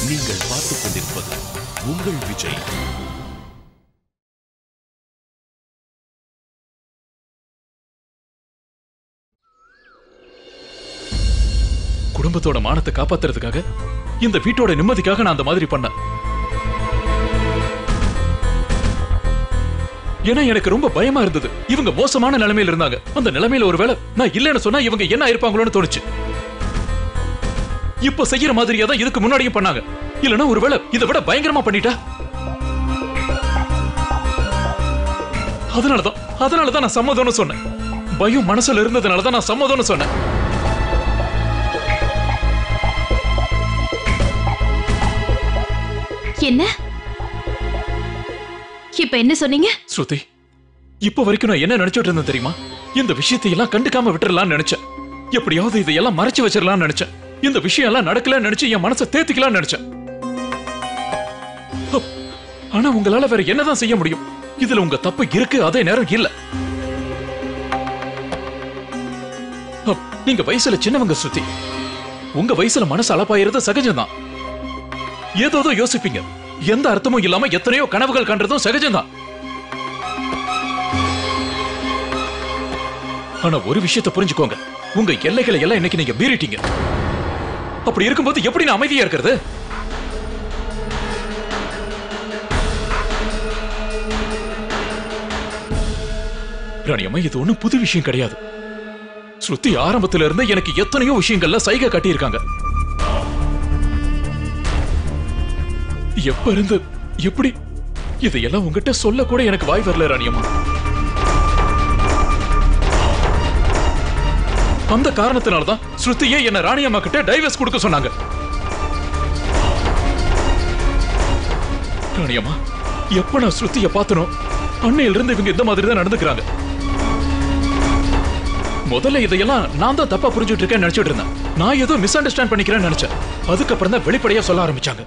நீங்கள் பார்த்துக் கொண்டிருப்பது உங்கள் விஜய் குடும்பத்தோட மானத்தை காப்பாத்துறதுக்காக இந்த வீட்டோட நிம்மதிக்காக நான் அந்த மாதிரி பண்ணேன் ஏன்னா எனக்கு ரொம்ப பயமா இருந்தது இவங்க மோசமான நிலைமையில இருந்தாங்க அந்த நிலைமையில ஒருவேளை நான் இல்லைன்னு சொன்னா இவங்க என்ன இருப்பாங்களோன்னு தோணுச்சு இப்ப செய்யற மாதிரியா தான் இதுக்கு முன்னாடியும் பண்ணாங்க இல்லனா ஒருவேளை இதை விட பயங்கரமா பண்ணிட்டா அதனாலதான் அதனாலதான் நான் சம்மதம்னு சொன்னேன் பயம் மனசுல இருந்ததுனால தான் நான் சம்மதம்னு சொன்னேன் என்ன இப்ப என்ன சொன்னீங்க ஸ்ருதி இப்போ வரைக்கும் நான் என்ன நினைச்சிட்டு இருந்தேன் தெரியுமா இந்த விஷயத்தை எல்லாம் கண்டுக்காம விட்டுறலாம்னு நினைச்சேன் எப்படியாவது இதையெல்லாம் மறைச்சு வச்சிடலாம்னு நினைச்சேன் இந்த விஷயம் எல்லாம் நடக்கலன்னு நினைச்சு என் மனசை தேத்திக்கலாம்னு நினைச்சேன் ஹப். ஆனா உங்களால வேற என்னதான் செய்ய முடியும் இதுல உங்க தப்பு இருக்கு அதே நேரம் இல்ல ஹப். நீங்க வயசுல சின்னவங்க ஸ்ருதி உங்க வயசுல மனசு அலப்பாயிறது சகஜம்தான் ஏதோதோ யோசிப்பீங்க எந்த அர்த்தமும் இல்லாம எத்தனையோ கனவுகள் கண்டதும் சகஜம்தான் ஆனா ஒரு விஷயத்தை புரிஞ்சுக்கோங்க உங்க எல்லைகளை எல்லாம் இன்னைக்கு நீங்க மீறிட்டீங்க அப்படி இருக்கும்போது எப்படி நான் அமைதியா இருக்கிறது ராணியம்மா இது ஒண்ணும் புது விஷயம் கிடையாது ஸ்ருதி ஆரம்பத்துல இருந்து எனக்கு எத்தனையோ விஷயங்கள்ல சைகை காட்டியிருக்காங்க எப்ப இருந்து எப்படி இதையெல்லாம் உங்ககிட்ட சொல்ல கூட எனக்கு வாய் வரல ராணியம்மா அந்த காரணத்தினாலதான் ஸ்ருதியே என்ன ராணியம்மா கிட்ட டைவர்ஸ் கொடுக்க சொன்னாங்க ராணியம்மா எப்ப நான் ஸ்ருதிய பார்த்தனோ அன்னையில இருந்து இவங்க இந்த மாதிரி தான் நடந்துக்கிறாங்க முதல்ல இதையெல்லாம் நான் தான் தப்பா புரிஞ்சுட்டு இருக்கேன்னு நினைச்சிட்டு இருந்தேன் நான் ஏதோ மிஸ் அண்டர்ஸ்டாண்ட் பண்ணிக்கிறேன்னு நினைச்சேன் அதுக்கப்புறம் தான் வெளிப்படையா சொல்ல ஆரம்பிச்சாங்க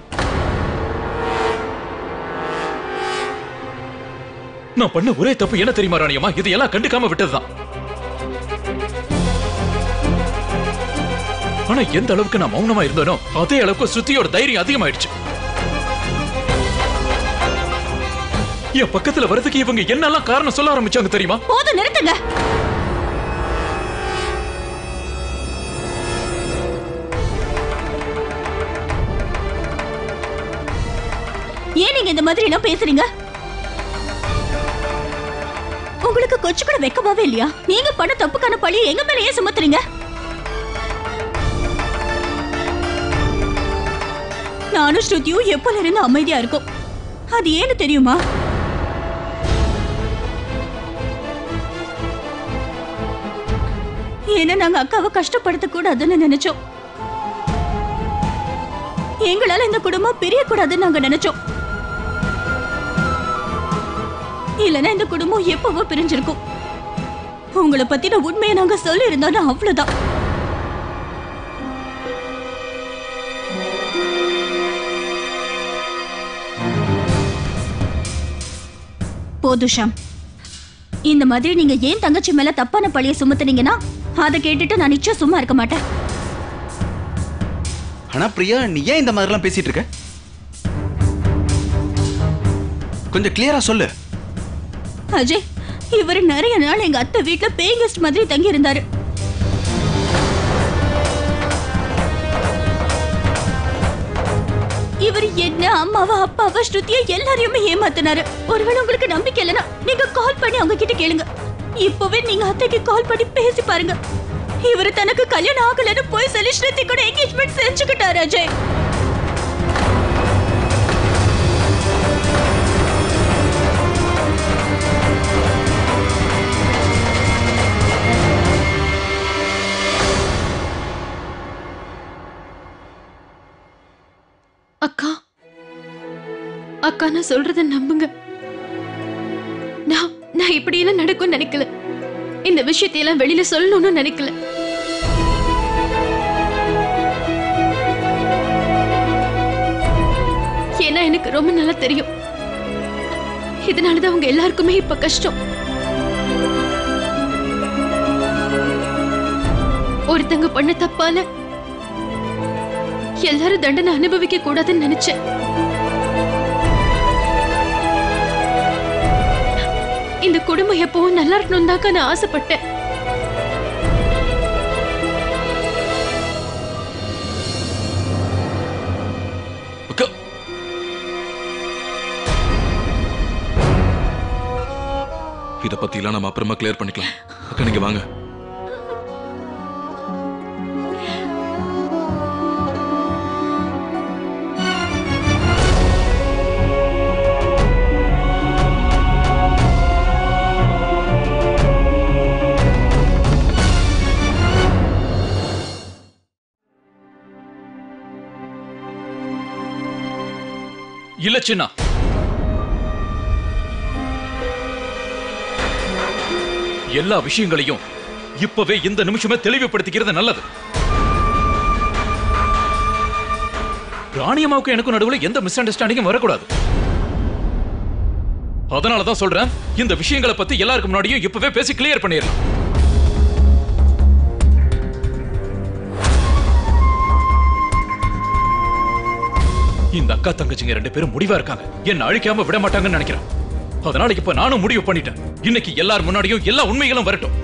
நான் பண்ண ஒரே தப்பு என்ன தெரியுமா ராணியம்மா இதையெல்லாம் கண்டுக்காம விட்டதுதான் ஆனா எந்த அளவுக்கு நான் மௌனமா இருந்தனோ அதே அளவுக்கு ஸ்ருதியோட தைரியம் அதிகமாயிடுச்சு என் பக்கத்துல வரதுக்கு இவங்க என்னெல்லாம் காரணம் சொல்ல ஆரம்பிச்சாங்க தெரியுமா போதும் நிறுத்துங்க ஏன் நீங்க இந்த மாதிரி எல்லாம் பேசுறீங்க உங்களுக்கு கொஞ்சம் கூட வெக்கமாவே இல்லையா நீங்க பண்ண தப்புக்கான பழியை எங்க மேல ஏன் சுமத்துறீங்க நானும் ஸ்ருதியும் எப்பல இருந்து அமைதியா இருக்கோம் அது ஏன்னு தெரியுமா ஏன்னா நாங்க அக்காவை கஷ்டப்படுத்த கூடாதுன்னு நினைச்சோம் எங்களால இந்த குடும்பம் பிரியக்கூடாதுன்னு நாங்க நினைச்சோம் இல்லனா இந்த குடும்பம் எப்பவோ பிரிஞ்சிருக்கும் உங்களை பத்தின உண்மையை நாங்க சொல்லி இருந்தோம் அவ்வளவுதான் போதும் ஷாம் இந்த மாதிரி நீங்க ஏன் தங்கச்சி மேல தப்பான பழிய சுமத்துனீங்கன்னா அதை கேட்டுட்டு நான் நிச்சயம் சும்மா இருக்க மாட்டேன் ஆனா பிரியா நீ ஏன் இந்த மாதிரிலாம் பேசிட்டு இருக்க கொஞ்சம் கிளியரா சொல்லு அஜய் இவர் நிறைய நாள் எங்க அத்தை வீட்ல பேய் கெஸ்ட் மாதிரி தங்கி இருந்தாரு இவர் என்ன அம்மாவா அப்பாவா ஸ்ருதியா எல்லாரையுமே ஏமாத்தினாரு ஒருவேளை உங்களுக்கு நம்பிக்கை இல்லைன்னா நீங்க கால் பண்ணி அவங்க கிட்ட கேளுங்க இப்பவே நீங்க அத்தைக்கு கால் பண்ணி பேசி பாருங்க இவர் தனக்கு கல்யாணம் ஆகலன்னு போய் சொல்லி ஸ்ருதி கூட என்கேஜ்மெண்ட் செஞ்சுக்கிட்டாரு அஜய் அக்கா அக்கா நான் சொல்றத நம்புங்க நான் நான் இப்படியெல்லாம் நடக்கும்னு நினைக்கல இந்த விஷயத்தையெல்லாம் வெளியில சொல்லணும்னு நினைக்கல ஏன்னா எனக்கு ரொம்ப நல்லா தெரியும் இதனாலதான் அவங்க எல்லாருக்குமே இப்ப கஷ்டம் ஒருத்தங்க பண்ண தப்பால எல்லாரும் தண்டனை அனுபவிக்க கூடாதுன்னு நினைச்சேன் இந்த குடும்பம் எப்பவும் நல்லா இருக்கணும் தாக்கா நான் ஆசைப்பட்டேன் அக்கா இத பத்தி எல்லாம் நம்ம அப்புறமா கிளியர் பண்ணிக்கலாம் அக்கா நீங்க வாங்க இல்ல சின்னா எல்லா விஷயங்களையும் இப்பவே இந்த நிமிஷமே தெளிவுபடுத்திக்கிறது நல்லது ராணியம்மாவுக்கு எனக்கும் நடுவுல எந்த மிஸ் அண்டர்ஸ்டாண்டிங்கும் வரக்கூடாது அதனால தான் சொல்றேன் இந்த விஷயங்களை பத்தி எல்லாருக்கும் முன்னாடியும் இப்பவே பேசி கிளியர் பண்ணிடலாம் இந்த அக்கா தங்கச்சிங்க ரெண்டு பேரும் முடிவா இருக்காங்க என்ன அழிக்காம விட மாட்டாங்கன்னு நினைக்கிறேன் அதனால இப்ப நானும் முடிவு பண்ணிட்டேன் இன்னைக்கு எல்லார் முன்னாடியும் எல்லா உண்மைகளும் வரட்டும்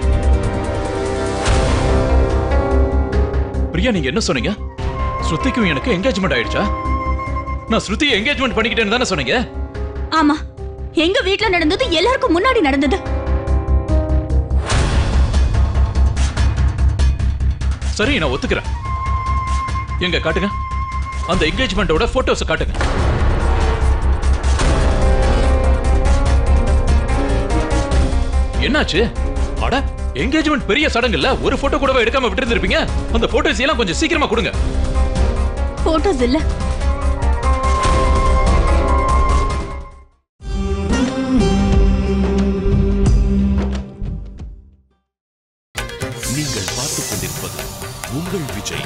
பிரியா நீங்க என்ன சொன்னீங்க ஸ்ருதிக்கும் எனக்கு என்கேஜ்மெண்ட் ஆயிடுச்சா நான் ஸ்ருதியை என்கேஜ்மெண்ட் பண்ணிக்கிட்டேன்னு தானே சொன்னீங்க ஆமா எங்க வீட்ல நடந்தது எல்லாருக்கும் முன்னாடி நடந்தது சரி நான் ஒத்துக்கிறேன் எங்க காட்டுங்க அந்த என்கேஜ்மெண்டோட போட்டோஸ் காட்டுங்க என்னாச்சு அட என்கேஜ்மெண்ட் பெரிய சடங்கு இல்ல ஒரு போட்டோ கூடவே எடுக்காம விட்டுருந்திருப்பீங்க அந்த போட்டோஸ் எல்லாம் கொஞ்சம் சீக்கிரமா கொடுங்க போட்டோஸ் இல்ல நீங்கள் பார்த்துக் கொண்டிருப்பது உங்கள் விஜய்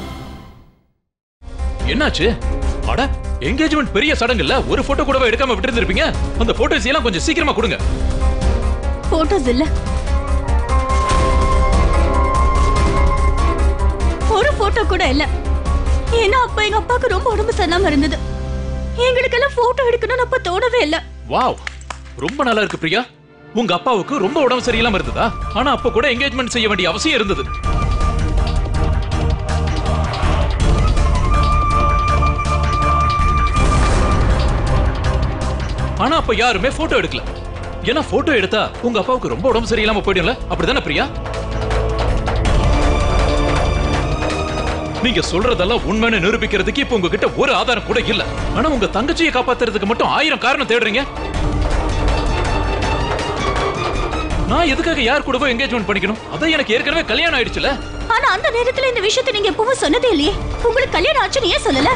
என்னாச்சு அட என்கேஜ்மெண்ட் பெரிய சடங்கு இல்ல ஒரு போட்டோ கூடவே எடுக்காம விட்டுருந்திருப்பீங்க அந்த போட்டோஸ் எல்லாம் கொஞ்சம் சீக்கிரமா கொடுங்க போட்டோஸ் இல்ல ஒரு போட்டோ கூட இல்ல ஏன்னா அப்ப எங்க அப்பாவுக்கு ரொம்ப உடம்பு சரியில்லாம இருந்தது எங்களுக்கெல்லாம் போட்டோ எடுக்கணும்னு அப்ப தோணவே இல்ல வாவ் ரொம்ப நல்லா இருக்கு பிரியா உங்க அப்பாவுக்கு ரொம்ப உடம்பு சரியில்லாம இருந்ததா ஆனா அப்ப கூட என்கேஜ்மெண்ட் செய்ய வேண்டிய அவசியம் இருந்தது ஆனா அப்ப யாருமே போட்டோ எடுக்கல ஏன்னா போட்டோ எடுத்தா உங்க அப்பாவுக்கு ரொம்ப உடம்பு சரியில்லாம போயிடும்ல அப்படிதானே பிரியா நீங்க சொல்றதெல்லாம் உண்மைன்னு நிரூபிக்கிறதுக்கு இப்ப உங்ககிட்ட ஒரு ஆதாரம் கூட இல்ல ஆனா உங்க தங்கச்சியை காப்பாத்துறதுக்கு மட்டும் ஆயிரம் காரணம் தேடுறீங்க நான் எதுக்காக யார் கூடவோ என்கேஜ்மெண்ட் பண்ணிக்கணும் அதான் எனக்கு ஏற்கனவே கல்யாணம் ஆயிடுச்சுல ஆனா அந்த நேரத்துல இந்த விஷயத்தை நீங்க எப்பவும் சொன்னதே இல்லையே உங்களுக்கு கல்யாணம் ஆச்சுன்னு ஏன் சொல்லல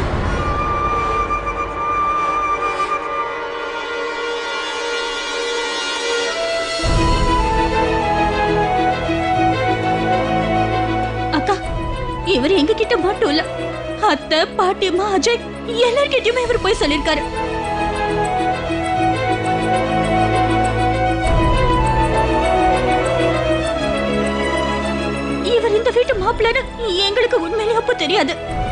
அக்கா இவர் எங்க கிட்ட மட்டும் இல்ல அத்தை பாட்டியம்மா அஜய் எல்லார்கிட்டயுமே இவர் போய் சொல்லிருக்காரு இவர் இந்த வீட்டு மாப்பிள்ளன்னு எங்களுக்கு உண்மையிலே அப்ப தெரியாது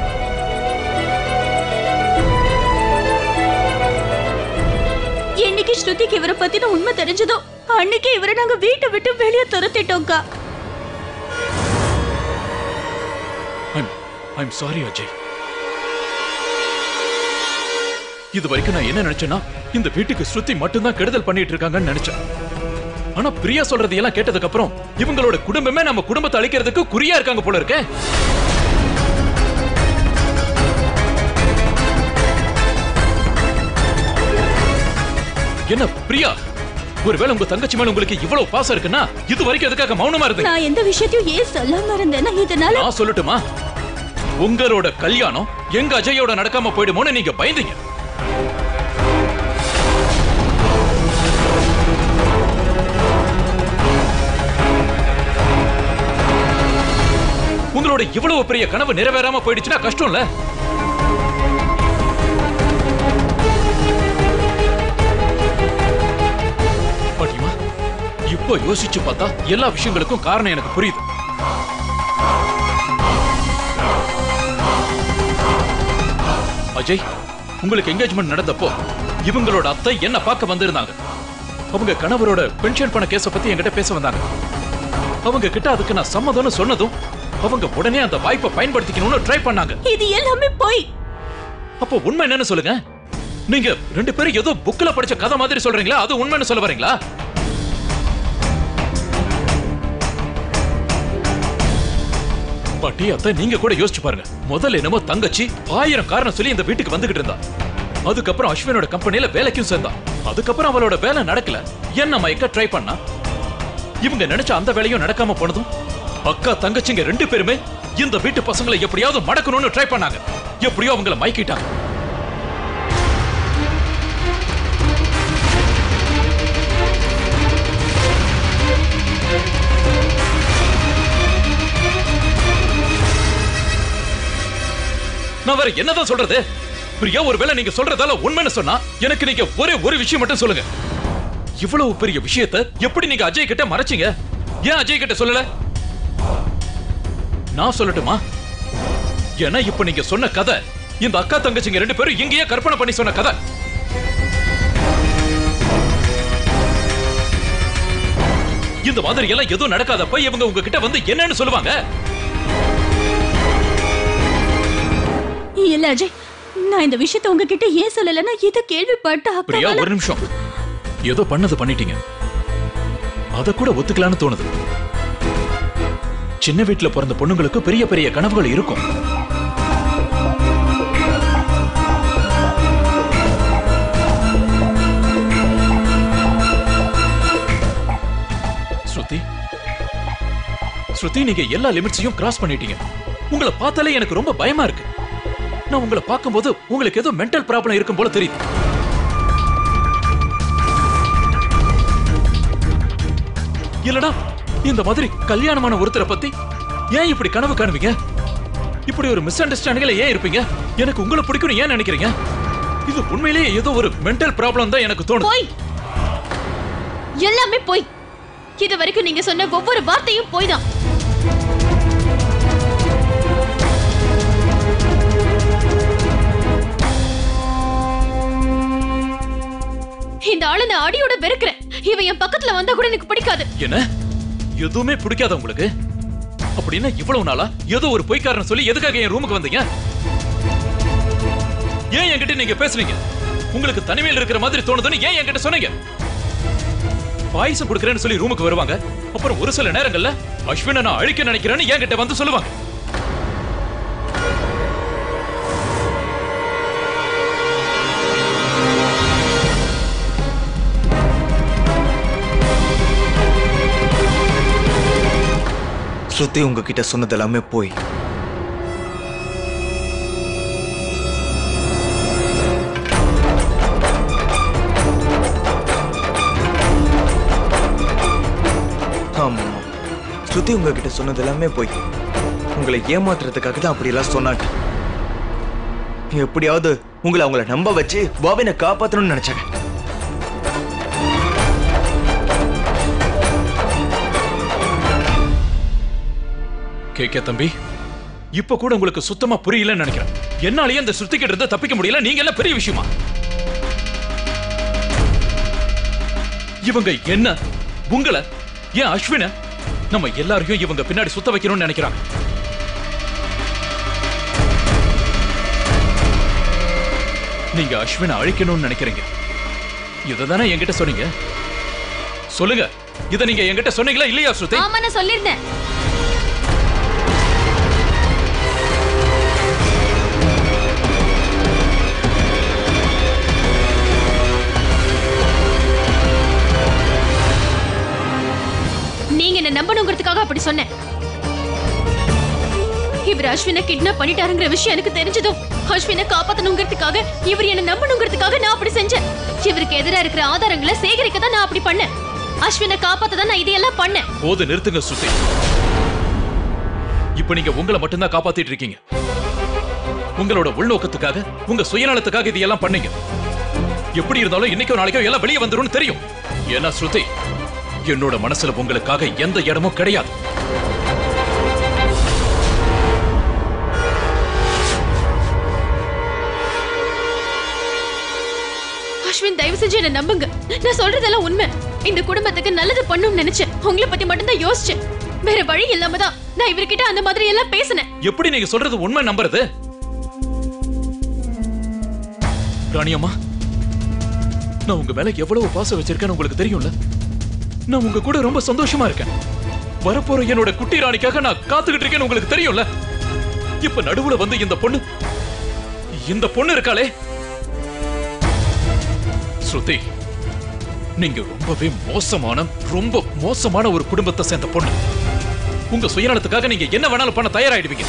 என்னைக்கு ஸ்ருதிக்கு இவரை பத்தின உண்மை தெரிஞ்சதோ அன்னைக்கு இவரை நாங்க வீட்டை விட்டு வெளியே துரத்திட்டோம்க்கா ஐம் ஐம் சாரி அஜய் இது வரைக்கும் நான் என்ன நினைச்சேன்னா இந்த வீட்டுக்கு ஸ்ருதி மட்டும்தான் கெடுதல் பண்ணிட்டு இருக்காங்கன்னு நினைச்சேன் ஆனா பிரியா சொல்றது எல்லாம் கேட்டதுக்கு அப்புறம் இவங்களோட குடும்பமே நம்ம குடும்பத்தை அழிக்கிறதுக்கு குறியா இருக்காங்க போல இருக்கே என்ன பிரியா ஒருவேளை உங்க தங்கச்சி மேல உங்களுக்கு இவ்வளவு பாசம் இருக்குன்னா இது வரைக்கும் எதுக்காக மௌனமா இருந்தீங்க நான் எந்த விஷயத்தையும் ஏன் சொல்லாம இருந்தேன்னா இதனால நான் சொல்லட்டுமா உங்களோட கல்யாணம் எங்க அஜயோட நடக்காம போயிடுமோன்னு நீங்க பயந்தீங்க உங்களோட இவ்வளவு பெரிய கனவு நிறைவேறாம போயிடுச்சுன்னா கஷ்டம் இல்ல பாட்டிமா இப்போ யோசிச்சு பார்த்தா எல்லா விஷயங்களுக்கும் காரணம் எனக்கு புரியுது அஜய் உங்களுக்கு என்கேஜ்மெண்ட் நடந்தப்போ இவங்களோட அத்தை என்ன பார்க்க வந்திருந்தாங்க அவங்க கணவரோட பென்ஷன் பண கேஸ பத்தி என்கிட்ட பேச வந்தாங்க அவங்க கிட்ட அதுக்கு நான் சம்மதம்னு சொன்னதும் அவங்க உடனே அந்த வாய்ப்பை பயன்படுத்திக்கணும்னு ட்ரை பண்ணாங்க இது எல்லாமே போய் அப்போ உண்மை என்னன்னு சொல்லுங்க நீங்க ரெண்டு பேரும் ஏதோ புக்ல படிச்ச கதை மாதிரி சொல்றீங்களா அது உண்மைன்னு சொல்ல வரீங்களா பாட்டி அத்தை நீங்க கூட யோசிச்சு பாருங்க முதல்ல என்னமோ தங்கச்சி ஆயிரம் காரணம் சொல்லி இந்த வீட்டுக்கு வந்துகிட்டு இருந்தா அதுக்கப்புறம் அஸ்வினோட கம்பெனில வேலைக்கும் சேர்ந்தா அதுக்கப்புறம் அவளோட வேலை நடக்கல என்ன மயக்க ட்ரை பண்ணா இவங்க நினைச்ச அந்த வேலையும் நடக்காம போனதும் அக்கா தங்கச்சிங்க ரெண்டு பேருமே இந்த வீட்டு பசங்களை எப்படியாவது மடக்கணும்னு ட்ரை பண்ணாங்க எப்படியோ அவங்கள மயக்கிட்டாங்க நான் வேற என்னதான் சொல்றது பிரியா ஒருவேளை நீங்க சொல்றதால உண்மைன்னு சொன்னா எனக்கு நீங்க ஒரே ஒரு விஷயம் மட்டும் சொல்லுங்க இவ்வளவு பெரிய விஷயத்தை எப்படி நீங்க அஜய் கிட்ட மறைச்சீங்க ஏன் அஜய் கிட்ட சொல்லல நான் சொல்லட்டுமா ஏன்னா இப்ப நீங்க சொன்ன கதை இந்த அக்கா தங்கச்சிங்க ரெண்டு பேரும் இங்கேயே கற்பனை பண்ணி சொன்ன கதை இந்த மாதிரி எல்லாம் எதுவும் நடக்காதப்ப இவங்க உங்ககிட்ட வந்து என்னன்னு சொல்லுவாங்க இல்ல அஜய் நான் இந்த விஷயத்தை உங்ககிட்ட ஏன் சொல்லலைன்னா இதை கேள்விப்பட்ட பிரியா அக்கா ஒரு நிமிஷம் ஏதோ பண்ணது பண்ணிட்டீங்க அத கூட ஒத்துக்கலாம்னு தோணுது சின்ன வீட்டுல பிறந்த பொண்ணுங்களுக்கு பெரிய பெரிய கனவுகள் இருக்கும் ஸ்ருதி ஸ்ருதி நீங்க எல்லா லிமிட்ஸையும் கிராஸ் பண்ணிட்டீங்க உங்களை பார்த்தாலே எனக்கு ரொம்ப பயமா இருக்கு நான் உங்களை பார்க்கும்போது உங்களுக்கு ஏதோ மென்டல் ப்ராப்ளம் இருக்கும் போல தெரியுது இல்லடா இந்த மாதிரி கல்யாணமான ஒருத்தரை பத்தி ஏன் இப்படி கனவு காணுவீங்க இப்படி ஒரு மிஸ் அண்டர்ஸ்டாண்டிங்ல ஏன் இருப்பீங்க எனக்கு உங்களை பிடிக்கும்னு ஏன் நினைக்கிறீங்க இது உண்மையிலேயே ஏதோ ஒரு மென்டல் ப்ராப்ளம் தான் எனக்கு தோணுது போய் எல்லாமே போய் இது வரைக்கும் நீங்க சொன்ன ஒவ்வொரு வார்த்தையும் போய் தான் இந்த ஆளு நான் அடியோட வெறுக்கிறேன் இவன் என் பக்கத்துல வந்தா கூட எனக்கு பிடிக்காது என்ன எதுவுமே பிடிக்காத உங்களுக்கு அப்படின்னா இவ்வளவு நாளா ஏதோ ஒரு பொய்க்காரன் சொல்லி எதுக்காக என் ரூமுக்கு வந்தீங்க ஏன் என்கிட்ட நீங்க பேசுறீங்க உங்களுக்கு தனிமையில் இருக்கிற மாதிரி தோணுதுன்னு ஏன் என்கிட்ட சொன்னீங்க பாயசம் கொடுக்கறேன்னு சொல்லி ரூமுக்கு வருவாங்க அப்புறம் ஒரு சில நேரங்கள்ல அஸ்வினை நான் அழிக்க நினைக்கிறேன்னு என்கிட்ட வந்து சொல்லுவாங்க ஸ்ருதி உங்ககிட்ட சொன்னது எல்லாமே போய் ஆமா ஸ்ருதி உங்ககிட்ட சொன்னது எல்லாமே போய் உங்களை ஏமாத்துறதுக்காக தான் அப்படியெல்லாம் சொன்னாங்க எப்படியாவது உங்களை அவங்கள நம்ப வச்சு பாபினை காப்பாத்தணும்னு நினைச்சாங்க கே கே தம்பி இப்ப கூட உங்களுக்கு சுத்தமா புரியலன்னு நினைக்கிறேன் என்னாலயே இந்த சுத்திக்கிட்டு இருந்து தப்பிக்க முடியல நீங்க எல்லாம் பெரிய விஷயமா இவங்க என்ன உங்களை ஏன் அஸ்வின நம்ம எல்லாரையும் இவங்க பின்னாடி சுத்த வைக்கணும்னு நினைக்கிறாங்க நீங்க அஸ்வினை அழிக்கணும்னு நினைக்கிறீங்க இதுதானே என்கிட்ட சொன்னீங்க சொல்லுங்க இத நீங்க என்கிட்ட சொன்னீங்களா இல்லையா ஸ்ருதி ஆமா நான் சொல்லியிருந்தேன் நீங்க என்ன நம்பணுங்கிறதுக்காக அப்படி சொன்னேன் இவர் அஸ்வினை கிட்னாப் பண்ணிட்டாருங்கிற விஷயம் எனக்கு தெரிஞ்சதும் அஸ்வினை காப்பாத்தணுங்கிறதுக்காக இவர் என்ன நம்பணுங்கிறதுக்காக நான் அப்படி செஞ்சேன் இவருக்கு எதிரா இருக்கிற ஆதாரங்களை சேகரிக்க தான் நான் அப்படி பண்ணேன் அஸ்வினை காப்பாத்த தான் நான் இதையெல்லாம் பண்ணேன் போது நிறுத்துங்க சுத்தி இப்ப நீங்க உங்களை மட்டும்தான் காப்பாத்திட்டு இருக்கீங்க உங்களோட உள்நோக்கத்துக்காக உங்க சுயநலத்துக்காக இதையெல்லாம் பண்ணீங்க எப்படி இருந்தாலும் இன்னைக்கோ நாளைக்கோ எல்லாம் வெளியே வந்துரும்னு தெரியும் ஏன்னா ஸ்ருதி என்னோட மனசுல உங்களுக்காக எந்த இடமும் கிடையாது தயவு செஞ்சு என்ன நம்புங்க நான் சொல்றதெல்லாம் உண்மை இந்த குடும்பத்துக்கு நல்லது பண்ணும்னு நினைச்சேன் உங்களை பத்தி மட்டும் தான் யோசிச்சேன் வேற வழி இல்லாம தான் நான் இவர்கிட்ட அந்த மாதிரி எல்லாம் பேசினேன் எப்படி நீங்க சொல்றது உண்மை நம்புறது ராணியம்மா நான் உங்க மேல எவ்வளவு பாசம் வச்சிருக்கேன்னு உங்களுக்கு தெரியும்ல நான் உங்க கூட ரொம்ப சந்தோஷமா இருக்கேன் வரப்போற என்னோட குட்டி ராணிக்காக நான் காத்துக்கிட்டு இருக்கேன்னு உங்களுக்கு தெரியும்ல இப்ப நடுவுல வந்து இந்த பொண்ணு இந்த பொண்ணு இருக்காளே ஸ்ருதி நீங்க ரொம்பவே மோசமான ரொம்ப மோசமான ஒரு குடும்பத்தை சேர்ந்த பொண்ணு உங்க சுயநலத்துக்காக நீங்க என்ன வேணாலும் பண்ண தயாராயிடுவீங்க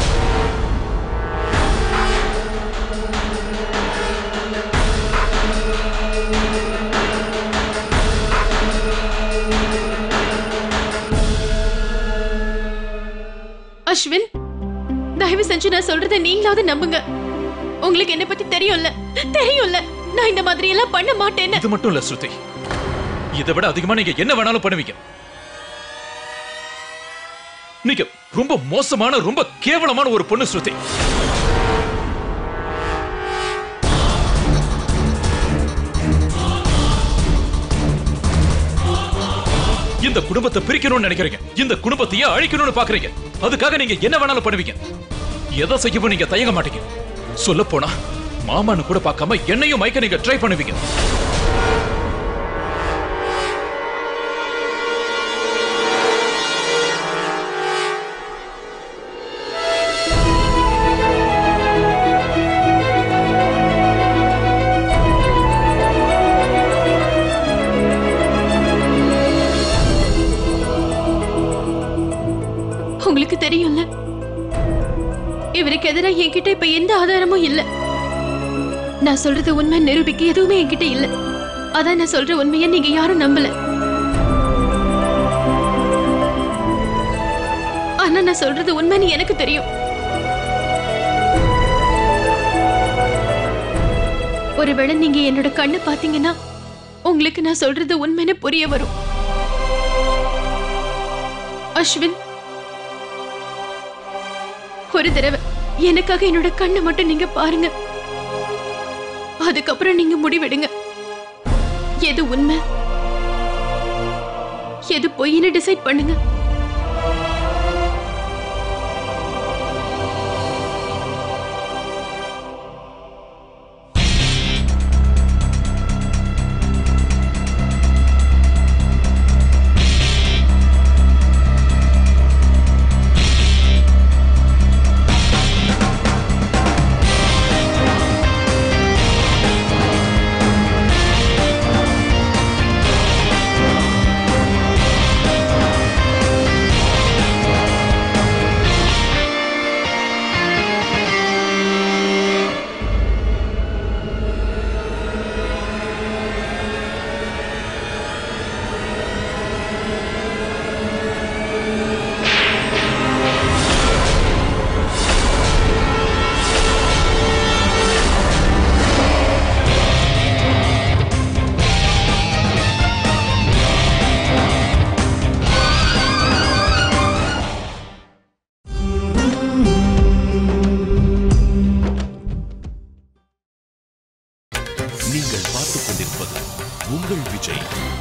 அஸ்வின் தயவு செஞ்சு நான் சொல்றதை நீங்களாவது நம்புங்க உங்களுக்கு என்ன பத்தி தெரியும்ல தெரியும்ல நான் இந்த மாதிரி எல்லாம் பண்ண மாட்டேன்னு இது மட்டும் இல்ல ஸ்ருதி இதை விட அதிகமா நீங்க என்ன வேணாலும் பண்ணுவீங்க நீங்க ரொம்ப மோசமான ரொம்ப கேவலமான ஒரு பொண்ணு ஸ்ருதி இந்த குடும்பத்தை பிரிக்கணும்னு நினைக்கிறீங்க இந்த குடும்பத்தையே அழிக்கணும்னு பாக்குறீங்க அதுக்காக நீங்க என்ன வேணாலும் பண்ணுவீங்க எதை செய்யவும் நீங்க தயங்க மாட்டீங்க சொல்ல போனா மாமான்னு கூட பார்க்காம என்னையும் மயக்க நீங்க ட்ரை பண்ணுவீங்க உங்களுக்கு தெரியும்ல இவருக்கு எதிராக என்கிட்ட இப்ப எந்த ஆதாரமும் இல்ல நான் சொல்றது உண்மை நிரூபிக்க எதுவுமே என்கிட்ட இல்ல அதான் நான் சொல்ற உண்மையை நீங்க யாரும் நம்பல ஆனா நான் சொல்றது உண்மைன்னு எனக்கு தெரியும் ஒருவேளை நீங்க என்னோட கண்ணு பாத்தீங்கன்னா உங்களுக்கு நான் சொல்றது உண்மைன்னு புரிய வரும் அஸ்வின் ஒரு தடவை எனக்காக என்னோட கண்ணை மட்டும் நீங்க பாருங்க அதுக்கப்புறம் நீங்க முடிவெடுங்க எது உண்மை எது பொய்ன்னு டிசைட் பண்ணுங்க நீங்கள் பார்த்துக் கொண்டிருப்பது உங்கள் விஜய்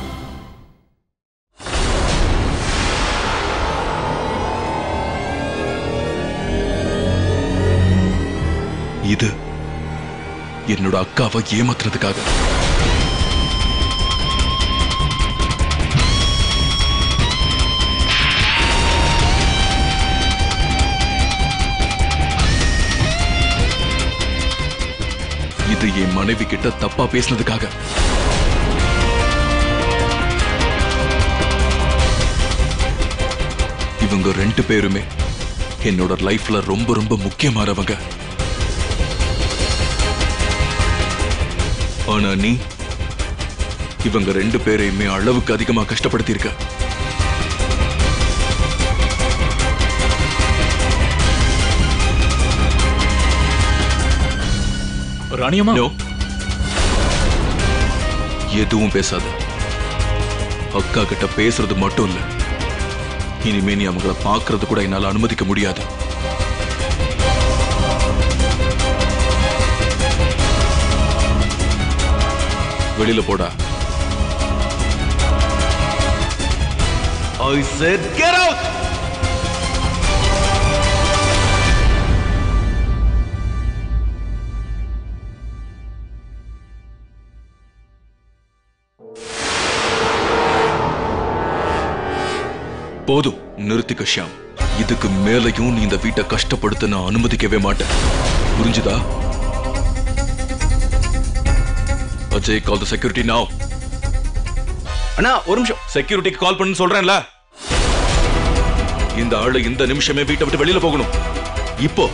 இது என்னோட அக்காவை ஏமாத்துறதுக்காக இது என் மனைவி கிட்ட தப்பா பேசினதுக்காக இவங்க ரெண்டு பேருமே என்னோட லைஃப்ல ரொம்ப ரொம்ப முக்கியமானவங்க ஆனா நீ இவங்க ரெண்டு பேரையுமே அளவுக்கு அதிகமா கஷ்டப்படுத்தியிருக்க ராணியம்மா No. எதுவும் பேசாத அக்கா கிட்ட பேசுறது மட்டும் இல்ல இனிமே நீ அவங்கள பார்க்கறது கூட என்னால அனுமதிக்க முடியாது வெளியில போடா I said get out! போதும் நிறுத்திக்க ஷியாம் இதுக்கு மேலையும் நீ இந்த வீட்டை கஷ்டப்படுத்த நான் அனுமதிக்கவே மாட்டேன் புரிஞ்சுதா அஜய் கால் த செக்யூரிட்டி நாவ் அண்ணா ஒரு நிமிஷம் செக்யூரிட்டிக்கு கால் பண்ணு சொல்றேன்ல இந்த ஆளு இந்த நிமிஷமே வீட்டை விட்டு வெளியில போகணும் இப்போ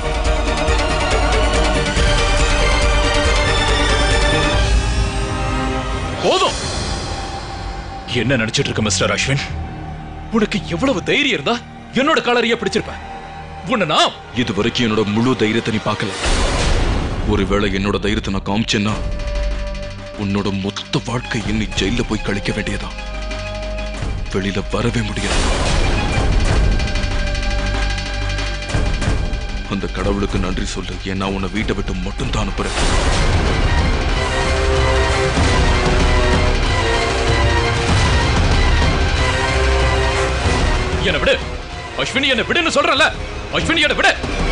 போதும் என்ன நினைச்சிட்டு இருக்க மிஸ்டர் அஸ்வின் உனக்கு எவ்வளவு தைரியம் இருந்தா என்னோட காலரையே பிடிச்சிருப்ப உன்னை நான் இது வரைக்கும் என்னோட முழு தைரியத்தை நீ பார்க்கல ஒருவேளை என்னோட தைரியத்தை நான் காமிச்சேன்னா உன்னோட மொத்த வாழ்க்கை இன்னி ஜெயில போய் கழிக்க வேண்டியதா வெளியில வரவே முடியாது அந்த கடவுளுக்கு நன்றி சொல்லு ஏன்னா உன்னை வீட்டை விட்டு மட்டும் தான் அனுப்புறேன் என்ன விடு அஸ்வினி என்ன விடுன்னு சொல்றல அஸ்வினி என்ன விடு